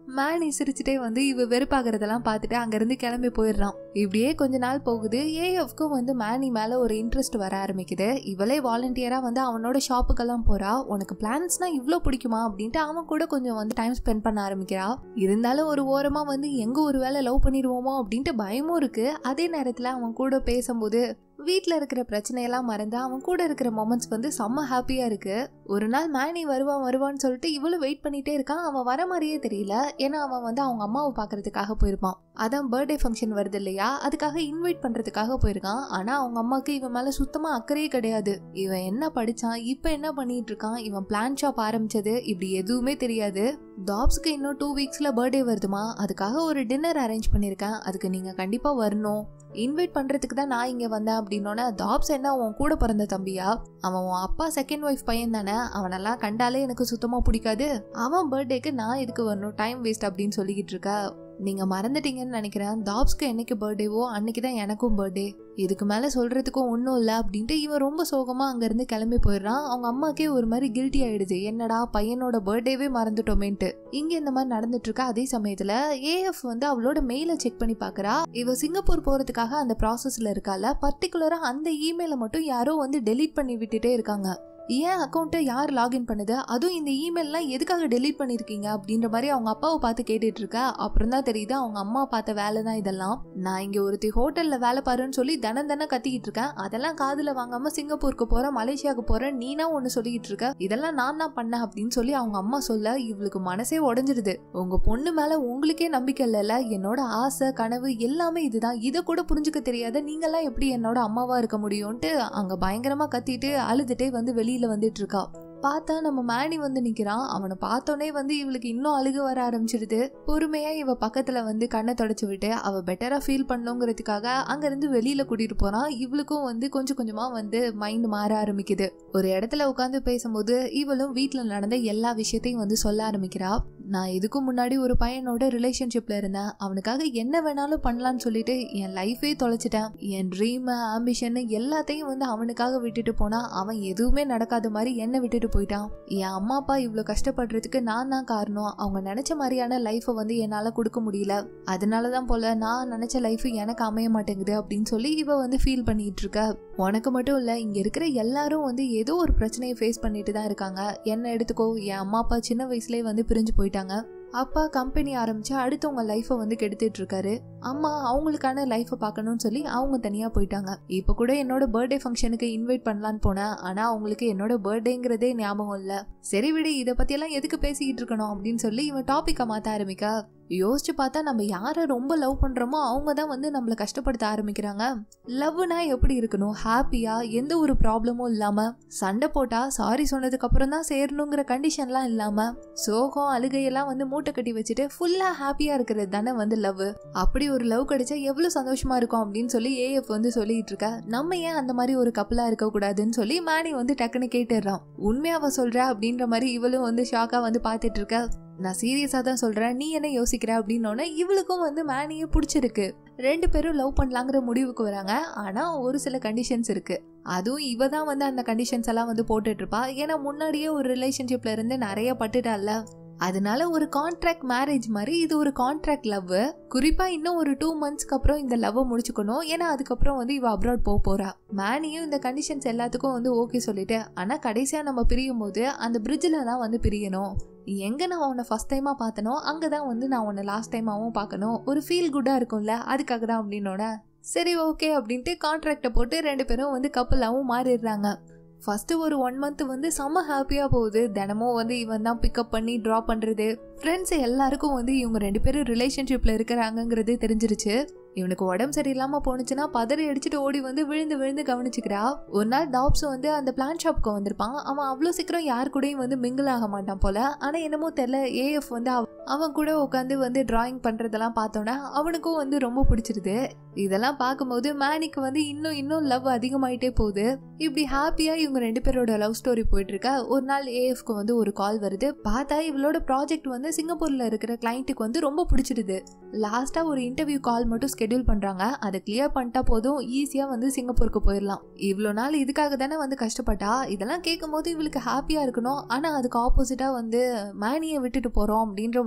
மேனி சிரிச்சுட்டே வந்து இவ வெறுப்பாகிறதெல்லாம் பார்த்துட்டு அங்கேருந்து கிளம்பி போயிடுறான் இப்படியே கொஞ்ச நாள் போகுது ஏஎஃப்க்கும் வந்து மேனி மேலே ஒரு இன்ட்ரெஸ்ட் வர ஆரம்பிக்குது இவளே வாலண்டியராக வந்து அவனோட ஷாப்புக்கெல்லாம் போறா உனக்கு பிளான்ஸ்னா இவ்வளோ பிடிக்குமா அப்படின்ட்டு அவன் கூட கொஞ்சம் வந்து டைம் ஸ்பெண்ட் பண்ண ஆரம்பிக்கிறா இருந்தாலும் ஒரு ஓரமாக வந்து எங்கே ஒரு வேலை லவ் பண்ணிடுவோமோ அப்படின்ட்டு பயமும் இருக்கு அதே நேரத்தில் அவன் கூட பேசும்போது வீட்டில் இருக்கிற பிரச்சனையெல்லாம் மறந்து அவன் கூட இருக்கிற மொமெண்ட்ஸ் வந்து செம்ம ஹாப்பியாக இருக்கு ஒரு நாள் மேனி வருவான் வருவான்னு சொல்லிட்டு இவ்வளோ வெயிட் பண்ணிட்டே இருக்கான் அவன் வர மாதிரியே தெரியல ஏன்னா அவன் வந்து அவங்க அம்மாவை பார்க்கறதுக்காக போயிருப்பான் அதான் பர்த்டே ஃபங்க்ஷன் வருது இல்லையா அதுக்காக இன்வைட் பண்ணுறதுக்காக போயிருக்கான் ஆனால் அவங்க அம்மாவுக்கு இவன் மேலே சுத்தமாக அக்கறையே கிடையாது இவன் என்ன படித்தான் இப்போ என்ன பண்ணிட்டு இருக்கான் இவன் பிளான் ஷாப் ஆரம்பிச்சது இப்படி எதுவுமே தெரியாது டாப்ஸ்க்கு இன்னும் டூ வீக்ஸில் பர்த்டே வருதுமா அதுக்காக ஒரு டின்னர் அரேஞ்ச் பண்ணியிருக்கேன் அதுக்கு நீங்கள் கண்டிப்பாக வரணும் இன்வைட் பண்ணுறதுக்கு தான் நான் இங்கே வந்தேன் அப்படின்னோட டாப்ஸ் என்ன உன் கூட பிறந்த தம்பியா அவன் உன் அப்பா செகண்ட் ஒய்ஃப் பையன் தானே அவனெல்லாம் கண்டாலே எனக்கு சுத்தமாக பிடிக்காது அவன் பர்த்டேக்கு நான் இதுக்கு வரணும் டைம் வேஸ்ட் அப்படின்னு சொல்லிக்கிட்டு இருக்க நீங்கள் மறந்துட்டீங்கன்னு நினைக்கிறேன் டாப்ஸ்க்கு என்னைக்கு பர்த்டேவோ அன்னைக்கு தான் எனக்கும் பர்த்டே இதுக்கு மேலே சொல்கிறதுக்கும் ஒன்றும் இல்லை அப்படின்ட்டு இவன் ரொம்ப சோகமாக அங்கேருந்து கிளம்பி போயிடுறான் அவங்க அம்மாக்கே ஒரு மாதிரி கில்ட்டி ஆயிடுது என்னடா பையனோட பர்த்டேவே மறந்துட்டோமேன்ட்டு இங்கே இந்த மாதிரி நடந்துட்டு இருக்க அதே சமயத்தில் ஏஎஃப் வந்து அவளோட மெயிலை செக் பண்ணி பார்க்குறா இவ சிங்கப்பூர் போகிறதுக்காக அந்த ப்ராசஸில் இருக்கால பர்டிகுலராக அந்த இமெயிலை மட்டும் யாரோ வந்து டெலீட் பண்ணி விட்டுட்டே இருக்காங்க ஏன் அக்கௌண்ட்டை யார் லாகின் பண்ணுது அதுவும் இந்த இமெயில்லாம் எதுக்காக டெலீட் பண்ணியிருக்கீங்க அப்படின்ற மாதிரி அவங்க அப்பாவை பார்த்து கேட்டுட்டு இருக்கா அப்புறம் தான் தெரியுது அவங்க அம்மா பார்த்த வேலை தான் இதெல்லாம் நான் இங்கே ஒருத்தி ஹோட்டலில் வேலை பாருன்னு சொல்லி தனம் தானே கத்திக்கிட்டு இருக்கேன் அதெல்லாம் காதில் வாங்காமல் சிங்கப்பூருக்கு போகிறேன் மலேசியாவுக்கு போகிறேன் நீனா ஒன்று சொல்லிக்கிட்டு இருக்க இதெல்லாம் நான் தான் பண்ணேன் அப்படின்னு சொல்லி அவங்க அம்மா சொல்ல இவளுக்கு மனசே உடஞ்சிருது உங்கள் பொண்ணு மேலே உங்களுக்கே நம்பிக்கை இல்லைல்ல என்னோட ஆசை கனவு எல்லாமே இதுதான் இதை கூட புரிஞ்சுக்க தெரியாத நீங்களாம் எப்படி என்னோட அம்மாவா இருக்க முடியும்ட்டு அங்கே பயங்கரமாக கத்திட்டு அழுதுட்டே வந்து வெளியில் வந்துட்டு இருக்கா பார்த்தா நம்ம மேனி வந்து நிக்கிறான் அவனை பார்த்தோன்னே வந்து இவளுக்கு இன்னும் அழுக வர ஆரம்பிச்சிடுது பொறுமையா இவ பக்கத்துல வந்து கண்ணை தொடச்சு விட்டு அவ பெட்டரா ஃபீல் பண்ணுங்கிறதுக்காக அங்கிருந்து வெளியில கூட்டிட்டு போறான் இவளுக்கும் வந்து கொஞ்சம் கொஞ்சமா வந்து மைண்ட் மாற ஆரம்பிக்குது ஒரு இடத்துல உட்காந்து பேசும்போது இவளும் வீட்டுல நடந்த எல்லா விஷயத்தையும் வந்து சொல்ல ஆரம்பிக்கிறா நான் இதுக்கும் முன்னாடி ஒரு பையனோட ரிலேஷன்ஷிப்ல இருந்தேன் அவனுக்காக என்ன வேணாலும் பண்ணலான்னு சொல்லிட்டு என் லைஃபே தொலைச்சிட்டேன் என் ட்ரீம் ஆம்பிஷன் எல்லாத்தையும் வந்து அவனுக்காக விட்டுட்டு போனா அவன் எதுவுமே நடக்காத மாதிரி என்னை விட்டுட்டு போயிட்டான் என் அம்மா அப்பா இவ்வளோ கஷ்டப்படுறதுக்கு நான் தான் காரணம் அவங்க நினைச்ச மாதிரியான லைஃப்பை வந்து என்னால் கொடுக்க முடியல அதனால தான் போல நான் நினைச்ச லைஃப் எனக்கு அமைய மாட்டேங்குது அப்படின்னு சொல்லி இவ வந்து ஃபீல் பண்ணிட்டு இருக்க உனக்கு மட்டும் இல்லை இங்கே இருக்கிற எல்லாரும் வந்து ஏதோ ஒரு பிரச்சனையை ஃபேஸ் பண்ணிட்டு தான் இருக்காங்க என்ன எடுத்துக்கோ என் அம்மா அப்பா சின்ன வயசுலேயே வந்து பிரிஞ்சு போயிட்டாங்க அப்பா கம்பெனி ஆரம்பிச்சு அடுத்தவங்க லைஃப்பை வந்து கெடுத்துட்டு இருக்காரு அம்மா அவங்களுக்கான லைஃப்பை பார்க்கணும்னு சொல்லி அவங்க தனியாக போயிட்டாங்க இப்போ கூட என்னோட பர்த்டே ஃபங்க்ஷனுக்கு இன்வைட் பண்ணலான்னு போனேன் ஆனால் அவங்களுக்கு என்னோட பர்த்டேங்கிறதே ஞாபகம் இல்லை சரி விடு இதை பற்றியெல்லாம் எதுக்கு பேசிக்கிட்டு இருக்கணும் அப்படின்னு சொல்லி இவன் டாப்பிக்கை மாற்ற ஆரம்பிக்கா யோசிச்சு பார்த்தா நம்ம யாரை ரொம்ப லவ் பண்ணுறோமோ அவங்க தான் வந்து நம்மளை கஷ்டப்படுத்த ஆரம்பிக்கிறாங்க லவ்னா எப்படி இருக்கணும் ஹாப்பியாக எந்த ஒரு ப்ராப்ளமும் இல்லாமல் சண்டை போட்டால் சாரி சொன்னதுக்கு அப்புறம் தான் சேரணுங்கிற கண்டிஷன்லாம் இல்லாமல் சோகம் அழுகையெல்லாம் வந்து மூட்டை கட்டி வச்சுட்டு ஃபுல்லாக ஹாப்பியாக இருக்கிறது தானே வந்து லவ் அப்படி ஒரு லவ் கிடைச்சா எவ்வளோ சந்தோஷமா இருக்கும் அப்படின்னு சொல்லி ஏஎஃப் வந்து சொல்லிட்டு இருக்க நம்ம ஏன் அந்த மாதிரி ஒரு கப்பலாக இருக்கக்கூடாதுன்னு சொல்லி மேனி வந்து டக்குன்னு கேட்டுடுறான் உண்மையாவ சொல்ற அப்படின்ற மாதிரி இவளும் வந்து ஷாக்காக வந்து பார்த்துட்டு இருக்க நான் சீரியஸாக தான் சொல்கிறேன் நீ என்ன யோசிக்கிற அப்படின்னோடனே இவளுக்கும் வந்து மேனியை பிடிச்சிருக்கு ரெண்டு பேரும் லவ் பண்ணலாங்கிற முடிவுக்கு வராங்க ஆனால் ஒரு சில கண்டிஷன்ஸ் இருக்கு அதுவும் இவ தான் வந்து அந்த கண்டிஷன்ஸ் எல்லாம் வந்து போட்டுட்டு இருப்பா ஏன்னா முன்னாடியே ஒரு ரிலேஷன்ஷிப்ல இருந்து நிறைய பட்டுட்டால அதனால ஒரு கான்ட்ராக்ட் மேரேஜ் மாதிரி இது ஒரு கான்ட்ராக்ட் லவ் குறிப்பா இன்னும் ஒரு டூ மந்த்ஸ்க்கு அப்புறம் இந்த லவ்வை முடிச்சுக்கணும் ஏன்னா அதுக்கப்புறம் வந்து இவ அப்ராட் போக போறா மேனியும் இந்த கண்டிஷன்ஸ் எல்லாத்துக்கும் வந்து ஓகே சொல்லிட்டு ஆனா கடைசியா நம்ம பிரியும் போது அந்த பிரிட்ஜில் தான் வந்து பிரியணும் எங்க நான் உன்னை ஃபர்ஸ்ட் டைமா பார்த்தனோ அங்கே தான் வந்து நான் உன்னை லாஸ்ட் டைமாவும் பார்க்கணும் ஒரு ஃபீல் குட்டாக இருக்கும்ல அதுக்காக தான் அப்படின்னோட சரி ஓகே அப்படின்ட்டு கான்ட்ராக்டை போட்டு ரெண்டு பேரும் வந்து கப்பலாகவும் மாறிடுறாங்க ஃபஸ்ட்டு ஒரு ஒன் மந்த் வந்து செம்ம ஹாப்பியாக போகுது தினமும் வந்து இவன் தான் பிக்கப் பண்ணி ட்ராப் பண்ணுறது ஃப்ரெண்ட்ஸ் எல்லாருக்கும் வந்து இவங்க ரெண்டு பேரும் ரிலேஷன்ஷிப்பில் இருக்கிறாங்கங்கிறது தெரிஞ்சிருச்சு இவனுக்கு உடம்பு சரியில்லாமல் போணுச்சுன்னா பதறி அடிச்சுட்டு ஓடி வந்து விழுந்து விழுந்து கவனிச்சுக்கிறா ஒரு நாள் டாப்ஸ் வந்து அந்த பிளான் ஷாப்க்கு வந்திருப்பான் அவன் அவ்வளோ சீக்கிரம் யார் கூடயும் வந்து மிங்கிள் ஆக மாட்டான் போல ஆனால் என்னமோ தெரில ஏஎஃப் வந்து அவ- அவன் கூட உட்காந்து வந்து டிராயிங் பண்ணுறதெல்லாம் பார்த்தோன்னே அவனுக்கும் வந்து ரொம்ப பிடிச்சிருது இதெல்லாம் பார்க்கும்போது மேனிக்கு வந்து இன்னும் இன்னும் லவ் அதிகமாயிட்டே போகுது இப்படி ஹாப்பியாக இவங்க ரெண்டு பேரோட லவ் ஸ்டோரி போயிட்டு இருக்க ஒரு நாள் ஏஎஃப்க்கு வந்து ஒரு கால் வருது பார்த்தா இவளோட ப்ராஜெக்ட் வந்து சிங்கப்பூரில் இருக்கிற கிளைண்ட்டுக்கு வந்து ரொம்ப பிடிச்சிருது லாஸ்ட்டாக ஒரு இன்டர்வியூ கால் மட்டும் ஸ்கெடியூல் பண்ணுறாங்க அதை கிளியர் பண்ணிட்டா போதும் ஈஸியாக வந்து சிங்கப்பூருக்கு போயிடலாம் இவ்வளோ நாள் இதுக்காக தானே வந்து கஷ்டப்பட்டா இதெல்லாம் கேட்கும்போது இவளுக்கு ஹாப்பியாக இருக்கணும் ஆனால் அதுக்கு ஆப்போசிட்டாக வந்து மேனியை விட்டுட்டு போகிறோம் அப்படின்ற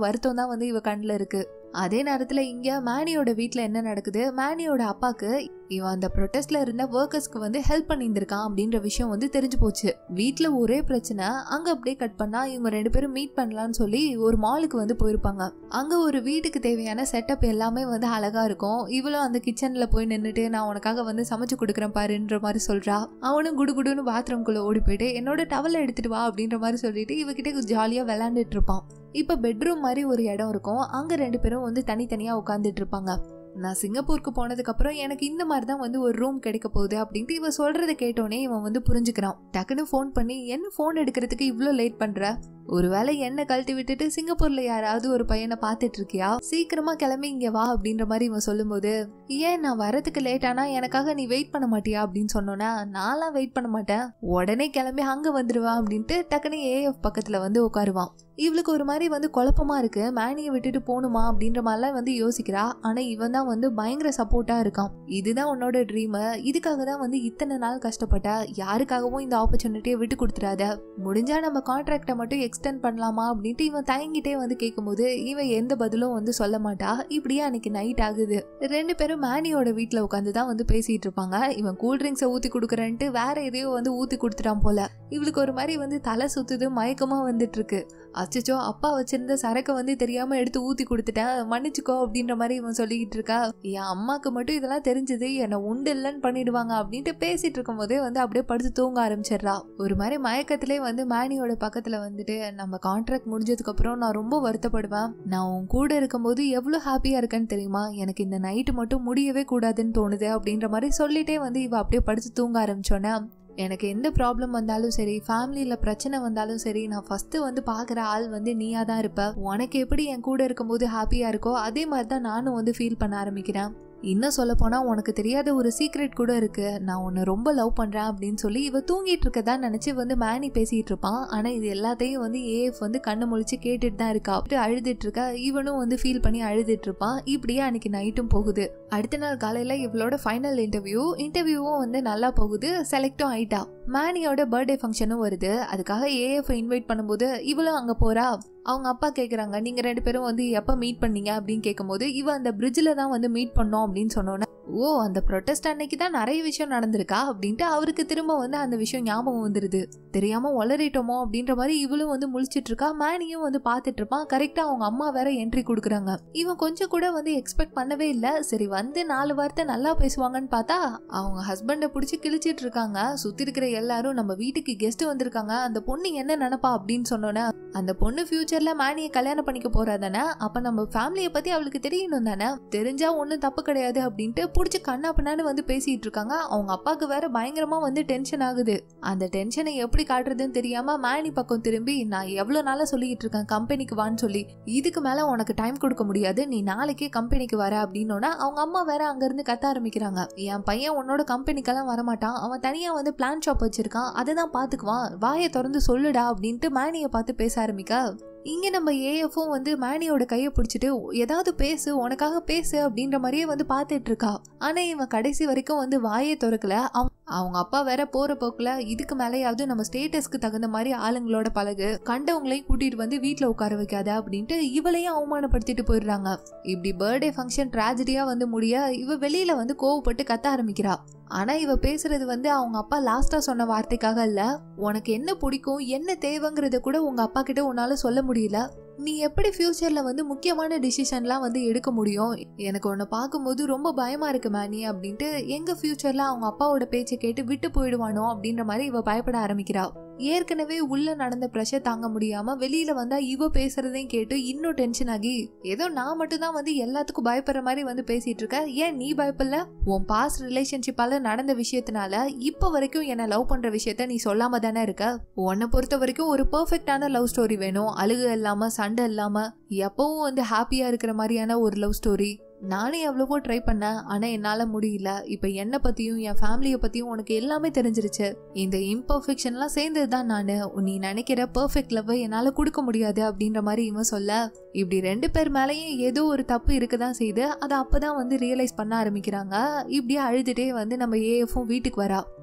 வருத்தம் தான் வந்து இவ கண்ணில் இருக்கு அதே நேரத்துல இங்க மேனியோட வீட்ல என்ன நடக்குது மேனியோட அப்பாக்கு இவன் அந்த ப்ரொட்டஸ்ட்ல இருந்த ஒர்க்கர்ஸ்க்கு வந்து ஹெல்ப் பண்ணியிருந்திருக்கான் அப்படின்ற விஷயம் வந்து தெரிஞ்சு போச்சு வீட்ல ஒரே பிரச்சனை அங்க அப்படியே கட் பண்ணா இவங்க ரெண்டு பேரும் மீட் பண்ணலாம்னு சொல்லி ஒரு மாலுக்கு வந்து போயிருப்பாங்க அங்க ஒரு வீட்டுக்கு தேவையான செட்டப் எல்லாமே வந்து அழகா இருக்கும் இவளும் அந்த கிச்சன்ல போய் நின்றுட்டு நான் உனக்காக வந்து சமைச்சு கொடுக்குறேன் பாருன்ற மாதிரி சொல்றா அவனும் குடுகுடுன்னு பாத்ரூம்குள்ள ஓடி போயிட்டு என்னோட டவலை எடுத்துட்டு வா அப்படின்ற மாதிரி சொல்லிட்டு இவகிட்ட ஜாலியா விளையாண்டுட்டு இருப்பான் இப்போ பெட்ரூம் மாதிரி ஒரு இடம் இருக்கும் அங்க ரெண்டு பேரும் வந்து தனித்தனியா உட்காந்துட்டு இருப்பாங்க நான் சிங்கப்பூருக்கு போனதுக்கு அப்புறம் எனக்கு இந்த மாதிரி தான் வந்து ஒரு ரூம் கிடைக்க போகுது அப்படின்ட்டு இவன் சொல்றதை கேட்டோன்னே இவன் வந்து புரிஞ்சுக்கிறான் டக்குன்னு ஃபோன் பண்ணி என்ன ஃபோன் எடுக்கிறதுக்கு இவ்வளோ லேட் பண்ற ஒருவேளை என்ன கழட்டி விட்டுட்டு சிங்கப்பூர்ல யாராவது ஒரு பையனை பார்த்துட்டு இருக்கியா சீக்கிரமா கிளம்பி இங்க வா அப்படின்ற மாதிரி இவன் சொல்லும்போது ஏன் நான் வரதுக்கு லேட் ஆனா எனக்காக நீ வெயிட் பண்ண மாட்டியா அப்படின்னு சொன்னோன்னா நான்லாம் வெயிட் பண்ண மாட்டேன் உடனே கிளம்பி அங்க வந்துடுவா அப்படின்ட்டு டக்குன்னு ஏஎஃப் பக்கத்துல வந்து உட்காருவான் இவளுக்கு ஒரு மாதிரி வந்து குழப்பமா இருக்கு மேனியை விட்டுட்டு போகணுமா அப்படின்ற மாதிரிலாம் வந்து யோசிக்கிறா ஆனா இவன் தான் வந்து பயங்கர சப்போர்ட்டா இருக்கான் இதுதான் உன்னோட ட்ரீம் இதுக்காக தான் வந்து இத்தனை நாள் கஷ்டப்பட்ட யாருக்காகவும் இந்த ஆப்பர்ச்சுனிட்டியை விட்டு கொடுத்துறாத முடிஞ்சா நம்ம கான்ட்ராக்டை மட்டும் எக்ஸ்டெண்ட் பண்ணலாமா அப்படின்ட்டு இவன் தயங்கிட்டே வந்து கேட்கும்போது இவன் எந்த பதிலும் வந்து சொல்ல மாட்டா இப்படியே அன்னைக்கு நைட் ஆகுது ரெண்டு பேரும் மேனியோட வீட்டில் உட்காந்து தான் வந்து பேசிட்டு இருப்பாங்க இவன் கூல் ட்ரிங்க்ஸை ஊற்றி கொடுக்குறேன்ட்டு வேற எதையோ வந்து ஊற்றி கொடுத்துட்டான் போல இவளுக்கு ஒரு மாதிரி வந்து தலை சுத்துது மயக்கமா வந்துட்டு இருக்கு அச்சச்சோ அப்பா வச்சிருந்த சரக்கை வந்து தெரியாம எடுத்து ஊத்தி கொடுத்துட்டேன் மன்னிச்சுக்கோ அப்படின்ற மாதிரி இவன் சொல்லிக்கிட்டு இருக்கா என் அம்மாக்கு மட்டும் இதெல்லாம் தெரிஞ்சது என்னை உண்டு இல்லைன்னு பண்ணிடுவாங்க அப்படின்ட்டு பேசிட்டு இருக்கும் போதே வந்து அப்படியே படுத்து தூங்க ஆரம்பிச்சிடுறா ஒரு மாதிரி மயக்கத்திலே வந்து மேனியோட பக்கத்துல வந்துட்டு நம்ம கான்ட்ராக்ட் முடிஞ்சதுக்கு அப்புறம் நான் ரொம்ப வருத்தப்படுவேன் நான் உன் கூட இருக்கும்போது எவ்வளவு ஹாப்பியா இருக்கேன்னு தெரியுமா எனக்கு இந்த நைட்டு மட்டும் முடியவே கூடாதுன்னு தோணுது அப்படின்ற மாதிரி சொல்லிட்டே வந்து இவ அப்படியே படுத்து தூங்க ஆரம்பிச்சோன்னே எனக்கு எந்த ப்ராப்ளம் வந்தாலும் சரி ஃபேமிலியில் பிரச்சனை வந்தாலும் சரி நான் ஃபஸ்ட்டு வந்து பார்க்குற ஆள் வந்து நீயாக தான் இருப்ப உனக்கு எப்படி என் கூட இருக்கும்போது ஹாப்பியாக இருக்கோ அதே மாதிரி தான் நானும் வந்து ஃபீல் பண்ண ஆரம்பிக்கிறேன் இன்னும் சொல்ல போனா உனக்கு தெரியாத ஒரு சீக்ரெட் கூட இருக்கு நான் உன்னை ரொம்ப லவ் பண்றேன் அப்படின்னு சொல்லி இவ தூங்கிட்டு இருக்கதா நினைச்சு வந்து மேனி பேசிட்டு இருப்பான் ஆனா இது எல்லாத்தையும் வந்து ஏஎஃப் வந்து கண்ணு முழிச்சு கேட்டுட்டு தான் இருக்கா அப்படி அழுதுட்டு இருக்கா இவனும் வந்து ஃபீல் பண்ணி அழுதுட்டு இருப்பான் இப்படியே அன்னைக்கு நைட்டும் போகுது அடுத்த நாள் காலையில இவளோட ஃபைனல் இன்டர்வியூ இன்டர்வியூவும் வந்து நல்லா போகுது செலக்டும் ஆயிட்டா மேனியோட பர்த்டே ஃபங்க்ஷனும் வருது அதுக்காக ஏஎஃப் இன்வைட் பண்ணும்போது இவளும் அங்க போறா அவங்க அப்பா கேட்குறாங்க நீங்கள் ரெண்டு பேரும் வந்து எப்போ மீட் பண்ணீங்க அப்படின்னு கேட்கும்போது இவ அந்த பிரிட்ஜில் தான் வந்து மீட் பண்ணோம் அப்படின்னு சொன்னோன்னே ஓ அந்த ப்ரொட்டஸ்ட் அன்னைக்கு தான் நிறைய விஷயம் நடந்திருக்கா அப்படின்ட்டு அவருக்கு திரும்ப வந்து அந்த விஷயம் ஞாபகம் வந்துருது தெரியாம வளரிட்டோமோ அப்படின்ற மாதிரி இவளும் வந்து முழிச்சிட்டு இருக்கா மேனியும் வந்து பார்த்துட்டு இருப்பான் கரெக்டாக அவங்க அம்மா வேற என்ட்ரி கொடுக்குறாங்க இவன் கொஞ்சம் கூட வந்து எக்ஸ்பெக்ட் பண்ணவே இல்லை சரி வந்து நாலு வார்த்தை நல்லா பேசுவாங்கன்னு பார்த்தா அவங்க ஹஸ்பண்டை பிடிச்சி கிழிச்சிட்டு இருக்காங்க சுற்றி இருக்கிற எல்லாரும் நம்ம வீட்டுக்கு கெஸ்ட் வந்திருக்காங்க அந்த பொண்ணு என்ன நினைப்பா அப்படின்னு சொன்னோன்னே அந்த பொண்ணு ஃபியூச்சர்ல மேனியை கல்யாணம் பண்ணிக்க போறா தானே அப்ப நம்ம ஃபேமிலியை பத்தி அவளுக்கு தெரியணும் தானே தெரிஞ்சா ஒன்றும் தப்பு கிடையாது அப்படின்ட்டு பிடிச்சி கண்ணா பின்னான்னு வந்து பேசிட்டு இருக்காங்க அவங்க அப்பாவுக்கு வேற பயங்கரமா வந்து டென்ஷன் ஆகுது அந்த டென்ஷனை எப்படி காட்டுறதுன்னு தெரியாம மேனி பக்கம் திரும்பி நான் எவ்வளவு நாளா சொல்லிட்டு இருக்கேன் கம்பெனிக்கு வான்னு சொல்லி இதுக்கு மேல உனக்கு டைம் கொடுக்க முடியாது நீ நாளைக்கே கம்பெனிக்கு வர அப்படின்னோன்னா அவங்க அம்மா வேற அங்க இருந்து கத்த ஆரம்பிக்கிறாங்க என் பையன் உன்னோட கம்பெனிக்கெல்லாம் வரமாட்டான் அவன் தனியா வந்து பிளான் ஷாப் வச்சிருக்கான் அதை தான் பாத்துக்குவான் வாயை திறந்து சொல்லுடா அப்படின்ட்டு மேனியை பார்த்து பேச ஆரம்பிக்க இங்க நம்ம ஏஎஃப்பும் வந்து மேனியோட கையை பிடிச்சிட்டு ஏதாவது பேசு உனக்காக பேசு அப்படின்ற மாதிரியே வந்து பார்த்துட்டு இருக்கா ஆனா இவன் கடைசி வரைக்கும் வந்து வாயே திறக்கல அவங்க அவங்க அப்பா வேற போற போக்குல இதுக்கு மேலேயாவது நம்ம ஸ்டேட்டஸ்க்கு தகுந்த மாதிரி ஆளுங்களோட பழகு கண்டவங்களையும் கூட்டிட்டு வந்து வீட்ல உட்கார வைக்காத அப்படின்ட்டு இவளையும் அவமானப்படுத்திட்டு போயிடுறாங்க இப்படி பர்த்டே ஃபங்க்ஷன் ட்ராஜடியா வந்து முடிய இவ வெளியில வந்து கோவப்பட்டு கத்த ஆரம்பிக்கிறா ஆனா இவ பேசுறது வந்து அவங்க அப்பா லாஸ்டா சொன்ன வார்த்தைக்காக இல்ல உனக்கு என்ன பிடிக்கும் என்ன தேவைங்கிறத கூட உங்க அப்பா கிட்ட உன்னால சொல்ல முடியல நீ எப்படி ஃப்யூச்சரில் வந்து முக்கியமான டிசிஷன்லாம் வந்து எடுக்க முடியும் எனக்கு உன்னை பார்க்கும்போது ரொம்ப பயமா இருக்கு மேனி அப்படின்ட்டு எங்க ஃப்யூச்சரில் அவங்க அப்பாவோட பேச்சை கேட்டு விட்டு போயிடுவானோ அப்படின்ற மாதிரி இவ பயப்பட ஆரம்பிக்கிறா ஏற்கனவே உள்ள நடந்த ப்ரெஷர் தாங்க முடியாம வெளியில வந்தா இவ பேசுறதையும் கேட்டு இன்னும் டென்ஷன் ஆகி ஏதோ நான் மட்டும் தான் வந்து எல்லாத்துக்கும் பயப்படுற மாதிரி வந்து பேசிட்டு இருக்க ஏன் நீ பயப்படல உன் பாஸ்ட் ரிலேஷன்ஷிப்பால நடந்த விஷயத்தினால இப்ப வரைக்கும் என்ன லவ் பண்ற விஷயத்த நீ சொல்லாம தானே இருக்க உன்னை பொறுத்த வரைக்கும் ஒரு பெர்ஃபெக்டான லவ் ஸ்டோரி வேணும் அழுகு இல்லாம சண்டை இல்லாம எப்பவும் வந்து ஹாப்பியா இருக்கிற மாதிரியான ஒரு லவ் ஸ்டோரி நானே எவ்வளவோ ட்ரை பண்ணேன் ஆனால் என்னால் முடியல இப்போ என்னை பற்றியும் என் ஃபேமிலியை பற்றியும் உனக்கு எல்லாமே தெரிஞ்சிருச்சு இந்த இம்பர்ஃபெக்ஷன்லாம் சேர்ந்தது தான் நான் நீ நினைக்கிற பர்ஃபெக்ட் லவ் என்னால் கொடுக்க முடியாது அப்படின்ற மாதிரி இவன் சொல்ல இப்படி ரெண்டு பேர் மேலேயும் ஏதோ ஒரு தப்பு இருக்க தான் செய்யுது அதை அப்போ தான் வந்து ரியலைஸ் பண்ண ஆரம்பிக்கிறாங்க இப்படியே அழுதுகிட்டே வந்து நம்ம ஏஎஃப்பும் வீட்டுக்கு வரா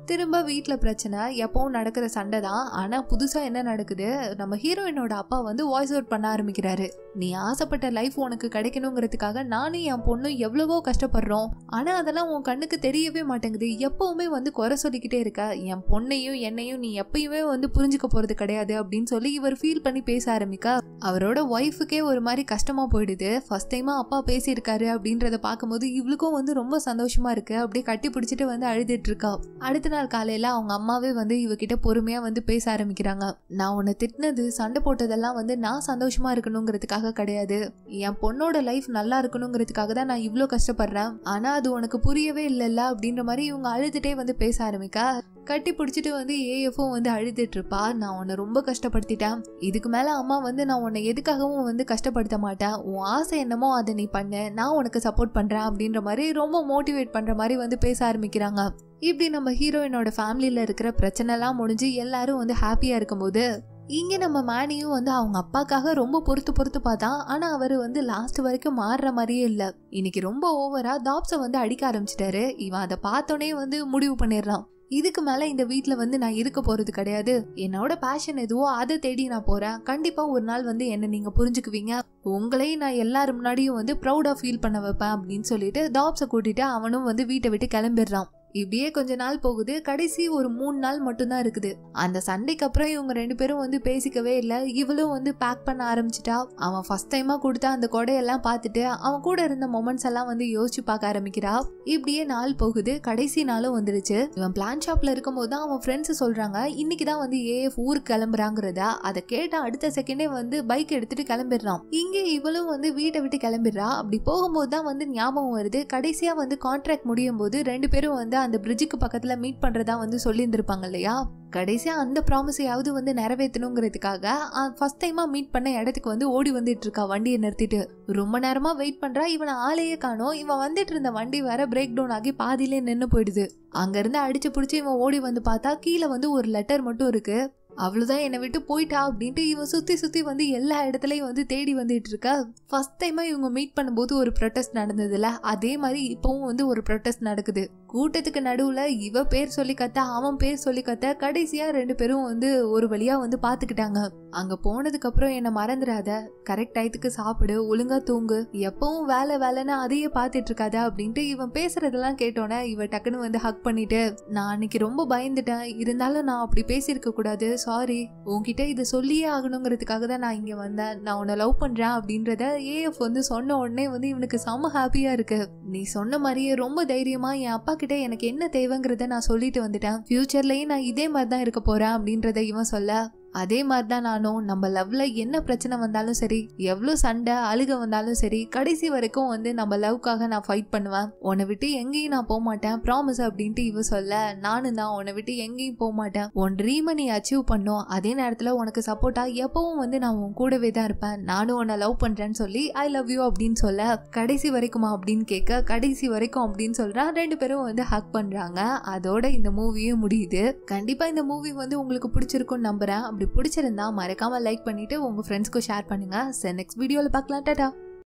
திரும்ப வீட்ல பிரச்சனை எப்பவும் நடக்கிற சண்டை தான் ஆனா புதுசா என்ன நடக்குது நம்ம ஹீரோயினோட அப்பா வந்து வாய்ஸ் அவுட் பண்ண ஆரம்பிக்கிறாரு நீ ஆசைப்பட்ட லைஃப் உனக்கு கிடைக்கணுங்கிறதுக்காக நானும் என் பொண்ணும் எவ்வளவோ கஷ்டப்படுறோம் ஆனா அதெல்லாம் உன் கண்ணுக்கு தெரியவே மாட்டேங்குது எப்பவுமே வந்து குறை சொல்லிக்கிட்டே இருக்க என் பொண்ணையும் என்னையும் நீ எப்பயுமே வந்து புரிஞ்சுக்க போறது கிடையாது அப்படின்னு சொல்லி இவர் ஃபீல் பண்ணி பேச ஆரம்பிக்க அவரோட ஒய்ஃபுக்கே ஒரு மாதிரி கஷ்டமா போயிடுது ஃபர்ஸ்ட் டைமா அப்பா பேசியிருக்காரு அப்படின்றத பார்க்கும்போது இவளுக்கும் வந்து ரொம்ப சந்தோஷமா இருக்கு அப்படியே கட்டி பிடிச்சிட்டு வந்து அழுதுட்டு இருக்கா அடுத்த நாள் காலையில அவங்க அம்மாவே வந்து இவகிட்ட பொறுமையா வந்து பேச ஆரம்பிக்கிறாங்க நான் உன்னை திட்டினது சண்டை போட்டதெல்லாம் வந்து நான் சந்தோஷமா இருக்கணுங்கிறதுக்காக கிடையாது என் பொண்ணோட லைஃப் நல்லா இருக்கணுங்கிறதுக்காக தான் நான் இவ்வளோ கஷ்டப்படுறேன் ஆனா அது உனக்கு புரியவே இல்லைல்ல அப்படின்ற மாதிரி இவங்க அழுதுட்டே வந்து பேச ஆரம்பிக்க கட்டி பிடிச்சிட்டு வந்து ஏஎஃப்பும் வந்து அழுதுட்டு இருப்பா நான் உன்னை ரொம்ப கஷ்டப்படுத்திட்டேன் இதுக்கு மேல அம்மா வந்து நான் உன்னை எதுக்காகவும் வந்து கஷ்டப்படுத்த மாட்டேன் உன் ஆசை என்னமோ அதை நீ பண்ணு நான் உனக்கு சப்போர்ட் பண்றேன் அப்படின்ற மாதிரி ரொம்ப மோட்டிவேட் பண்ற மாதிரி வந்து பேச ஆரம்பிக்கிறாங்க இப்படி நம்ம ஹீரோயினோட ஃபேமிலியில இருக்கிற பிரச்சனைலாம் முடிஞ்சு எல்லாரும் வந்து ஹாப்பியா இருக்கும்போது இங்க நம்ம மேனியும் வந்து அவங்க அப்பாக்காக ரொம்ப பொறுத்து பொறுத்து பார்த்தா ஆனா அவர் வந்து லாஸ்ட் வரைக்கும் மாறுற மாதிரியே இல்ல இன்னைக்கு ரொம்ப ஓவரா டாப்ஸை வந்து அடிக்க ஆரம்பிச்சிட்டாரு இவன் அதை பார்த்தோன்னே வந்து முடிவு பண்ணிடுறான் இதுக்கு மேல இந்த வீட்ல வந்து நான் இருக்க போறது கிடையாது என்னோட பேஷன் எதுவோ அதை தேடி நான் போறேன் கண்டிப்பா ஒரு நாள் வந்து என்ன நீங்க புரிஞ்சுக்குவீங்க உங்களையும் நான் எல்லாரும் முன்னாடியும் வந்து ப்ரௌடா ஃபீல் பண்ண வைப்பேன் அப்படின்னு சொல்லிட்டு டாப்ஸை கூட்டிட்டு அவனும் வந்து வீட்டை விட்டு கிளம்பிடுறான் இப்படியே கொஞ்ச நாள் போகுது கடைசி ஒரு மூணு நாள் மட்டும்தான் இருக்குது அந்த சண்டைக்கு அப்புறம் இவங்க ரெண்டு பேரும் வந்து பேசிக்கவே இல்லை இவளும் வந்து பேக் பண்ண ஆரம்பிச்சிட்டா அவன் ஃபர்ஸ்ட் டைமா கொடுத்த அந்த கொடையெல்லாம் பார்த்துட்டு அவன் கூட இருந்த மொமெண்ட்ஸ் எல்லாம் வந்து யோசிச்சு பார்க்க ஆரம்பிக்கிறா இப்படியே நாள் போகுது கடைசி நாளும் வந்துருச்சு இவன் பிளான் ஷாப்ல இருக்கும்போது தான் அவன் ஃப்ரெண்ட்ஸ் சொல்றாங்க இன்னைக்கு தான் வந்து ஏஎஃப் ஊருக்கு கிளம்புறாங்கிறத அதை கேட்ட அடுத்த செகண்டே வந்து பைக் எடுத்துட்டு கிளம்பிடுறான் இங்கே இவளும் வந்து வீட்டை விட்டு கிளம்பிடுறா அப்படி போகும்போது தான் வந்து ஞாபகம் வருது கடைசியா வந்து கான்ட்ராக்ட் முடியும் போது ரெண்டு பேரும் வந்து அந்த பிரிட்ஜுக்கு பக்கத்துல மீட் பண்றதா வந்து சொல்லியிருந்திருப்பாங்க இல்லையா கடைசியா அந்த ப்ராமிஸையாவது வந்து நிறைவேற்றணுங்கிறதுக்காக ஃபர்ஸ்ட் டைமா மீட் பண்ண இடத்துக்கு வந்து ஓடி வந்துட்டு இருக்கா வண்டியை நிறுத்திட்டு ரொம்ப நேரமா வெயிட் பண்றா இவனை ஆளையே காணோம் இவன் வந்துட்டு இருந்த வண்டி வேற பிரேக் டவுன் ஆகி பாதியிலே நின்று போயிடுது அங்க இருந்து அடிச்சு பிடிச்சி இவன் ஓடி வந்து பார்த்தா கீழே வந்து ஒரு லெட்டர் மட்டும் இருக்கு அவ்வளவுதான் என்னை விட்டு போயிட்டா அப்படின்ட்டு இவன் சுத்தி சுத்தி வந்து எல்லா இடத்துலயும் வந்து தேடி வந்துட்டு இருக்கா ஃபர்ஸ்ட் டைமா இவங்க மீட் பண்ணும்போது ஒரு ப்ரொட்டஸ்ட் நடந்ததுல அதே மாதிரி இப்பவும் வந்து ஒரு ப்ரொட்டஸ்ட் நடக்குது கூட்டத்துக்கு நடுவுல இவ பேர் சொல்லி கத்த அவன் பேர் சொல்லி கத்த கடைசியா ரெண்டு பேரும் வந்து ஒரு வழியா வந்து பாத்துக்கிட்டாங்க அங்க போனதுக்கு அப்புறம் என்ன மறந்துடாத கரெக்ட் டயத்துக்கு சாப்பிடு ஒழுங்கா தூங்கு எப்பவும் வேலை வேலைன்னு அதையே பாத்துட்டு இருக்காத அப்படின்ட்டு இவன் பேசுறதெல்லாம் கேட்டோன்னே இவ டக்குன்னு வந்து ஹக் பண்ணிட்டு நான் அன்னைக்கு ரொம்ப பயந்துட்டேன் இருந்தாலும் நான் அப்படி பேசியிருக்க கூடாது சாரி உன்கிட்ட இதை சொல்லியே ஆகணுங்கிறதுக்காக தான் நான் இங்க வந்தேன் நான் உன்னை லவ் பண்றேன் அப்படின்றத ஏஎஃப் வந்து சொன்ன உடனே வந்து இவனுக்கு செம்ம ஹாப்பியா இருக்கு நீ சொன்ன மாதிரியே ரொம்ப தைரியமா என் அப்பா கிட்ட எனக்கு என்ன தேவைங்கிறத நான் சொல்லிட்டு வந்துட்டேன் ஃபியூச்சர்லயும் நான் இதே மாதிரி தான் இருக்க போறேன் அப்படின்றத இவன் சொல்ல அதே மாதிரி தான் நானும் நம்ம லவ்ல என்ன பிரச்சனை வந்தாலும் சரி எவ்வளோ சண்டை அழுக வந்தாலும் சரி கடைசி வரைக்கும் வந்து நம்ம லவ்க்காக நான் ஃபைட் பண்ணுவேன் உன்னை விட்டு எங்கேயும் நான் போக மாட்டேன் ப்ராமிஸ் அப்படின்ட்டு இவ சொல்ல நானும் தான் உன்னை விட்டு எங்கேயும் போக மாட்டேன் உன் ட்ரீமை நீ அச்சீவ் பண்ணும் அதே நேரத்தில் உனக்கு சப்போர்ட்டா எப்பவும் வந்து நான் உன் கூடவே தான் இருப்பேன் நானும் உன்னை லவ் பண்றேன்னு சொல்லி ஐ லவ் யூ அப்படின்னு சொல்ல கடைசி வரைக்குமா அப்படின்னு கேட்க கடைசி வரைக்கும் அப்படின்னு சொல்றான் ரெண்டு பேரும் வந்து ஹக் பண்றாங்க அதோட இந்த மூவியும் முடியுது கண்டிப்பா இந்த மூவி வந்து உங்களுக்கு பிடிச்சிருக்கும்னு நம்புறேன் அப்படி பிடிச்சிருந்தா மறக்காம லைக் பண்ணிட்டு உங்க ஃப்ரெண்ட்ஸ்க்கும் ஷேர் பண்ணுங்க நெக்ஸ்ட் வீடியோல பார்க்கலாம் டாடா